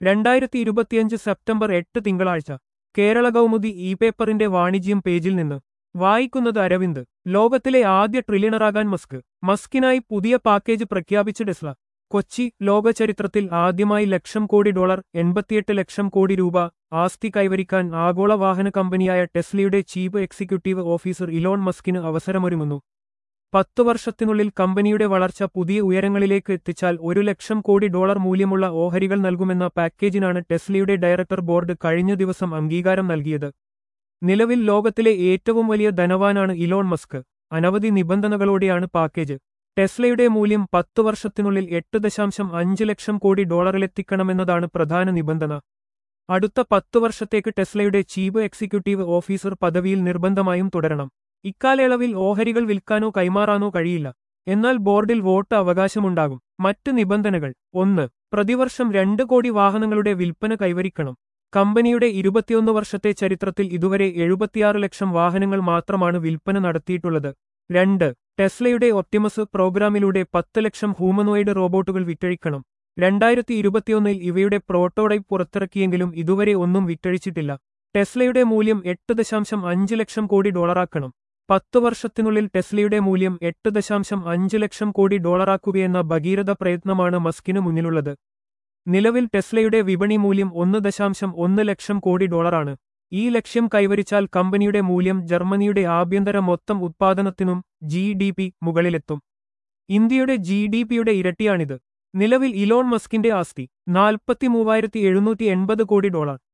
രണ്ടായിരത്തി ഇരുപത്തിയഞ്ച് സെപ്റ്റംബർ എട്ട് തിങ്കളാഴ്ച കേരള കൗമുദി ഇ പേപ്പറിന്റെ വാണിജ്യം പേജിൽ നിന്ന് വായിക്കുന്നത് അരവിന്ദ് ലോകത്തിലെ ആദ്യ ട്രില്യണറാകാൻ മസ്ക് മസ്കിനായി പുതിയ പാക്കേജ് പ്രഖ്യാപിച്ച് ടെസ്ല കൊച്ചി ലോക ചരിത്രത്തിൽ ആദ്യമായി ലക്ഷം കോടി ഡോളർ എൺപത്തിയെട്ട് ലക്ഷം കോടി രൂപ ആസ്തി കൈവരിക്കാൻ ആഗോള വാഹന കമ്പനിയായ ടെസ്ലയുടെ ചീഫ് എക്സിക്യൂട്ടീവ് ഓഫീസർ ഇലോൺ മസ്കിന് അവസരമൊരുങ്ങുന്നു പത്തു വർഷത്തിനുള്ളിൽ കമ്പനിയുടെ വളർച്ച പുതിയ ഉയരങ്ങളിലേക്ക് എത്തിച്ചാൽ ഒരു ലക്ഷം കോടി ഡോളർ മൂല്യമുള്ള ഓഹരികൾ നൽകുമെന്ന പാക്കേജിനാണ് ടെസ്ലയുടെ ഡയറക്ടർ ബോർഡ് കഴിഞ്ഞ ദിവസം അംഗീകാരം നൽകിയത് നിലവിൽ ലോകത്തിലെ ഏറ്റവും വലിയ ധനവാനാണ് ഇലോൺ മസ്ക് അനവധി നിബന്ധനകളോടെയാണ് പാക്കേജ് ടെസ്ലയുടെ മൂല്യം പത്തു വർഷത്തിനുള്ളിൽ എട്ട് ദശാംശം അഞ്ച് ലക്ഷം കോടി ഡോളറിലെത്തിക്കണമെന്നതാണ് പ്രധാന നിബന്ധന അടുത്ത പത്തു വർഷത്തേക്ക് ടെസ്ലയുടെ ചീഫ് എക്സിക്യൂട്ടീവ് ഓഫീസർ പദവിയിൽ നിർബന്ധമായും തുടരണം ഇക്കാലയളവിൽ ഓഹരികൾ വിൽക്കാനോ കൈമാറാനോ കഴിയില്ല എന്നാൽ ബോർഡിൽ വോട്ട് അവകാശമുണ്ടാകും മറ്റ് നിബന്ധനകൾ ഒന്ന് പ്രതിവർഷം രണ്ട് കോടി വാഹനങ്ങളുടെ വിൽപ്പന കൈവരിക്കണം കമ്പനിയുടെ ഇരുപത്തിയൊന്ന് വർഷത്തെ ചരിത്രത്തിൽ ഇതുവരെ എഴുപത്തിയാറ് ലക്ഷം വാഹനങ്ങൾ മാത്രമാണ് വിൽപ്പന നടത്തിയിട്ടുള്ളത് രണ്ട് ടെസ്ലയുടെ ഒപ്റ്റിമസ് പ്രോഗ്രാമിലൂടെ പത്ത് ലക്ഷം ഹ്യൂമനോയിഡ് റോബോട്ടുകൾ വിറ്റഴിക്കണം രണ്ടായിരത്തി ഇരുപത്തിയൊന്നിൽ ഇവയുടെ പ്രോട്ടോടൈപ്പ് പുറത്തിറക്കിയെങ്കിലും ഇതുവരെ ഒന്നും വിറ്റഴിച്ചിട്ടില്ല ടെസ്ലയുടെ മൂല്യം എട്ട് ദശാംശം അഞ്ച് ലക്ഷം കോടി ഡോളറാക്കണം പത്തു വർഷത്തിനുള്ളിൽ ടെസ്ലയുടെ മൂല്യം എട്ട് ദശാംശം അഞ്ച് ലക്ഷം കോടി ഡോളറാക്കുകയെന്ന ഭഗീരഥ പ്രയത്നമാണ് മസ്കിനു മുന്നിലുള്ളത് നിലവിൽ ടെസ്ലയുടെ വിപണി മൂല്യം ഒന്ന് ദശാംശം ഒന്ന് ലക്ഷം കോടി ഡോളറാണ് ഈ ലക്ഷ്യം കൈവരിച്ചാൽ കമ്പനിയുടെ മൂല്യം ജർമ്മനിയുടെ ആഭ്യന്തര മൊത്തം ഉത്പാദനത്തിനും ജി ഡി പി മുകളിലെത്തും ഇന്ത്യയുടെ ജി ഡി പിയുടെ ഇരട്ടിയാണിത് നിലവിൽ ഇലോൺ മസ്കിന്റെ ആസ്തി നാൽപ്പത്തി മൂവായിരത്തി എഴുന്നൂറ്റി എൺപത് കോടി ഡോളർ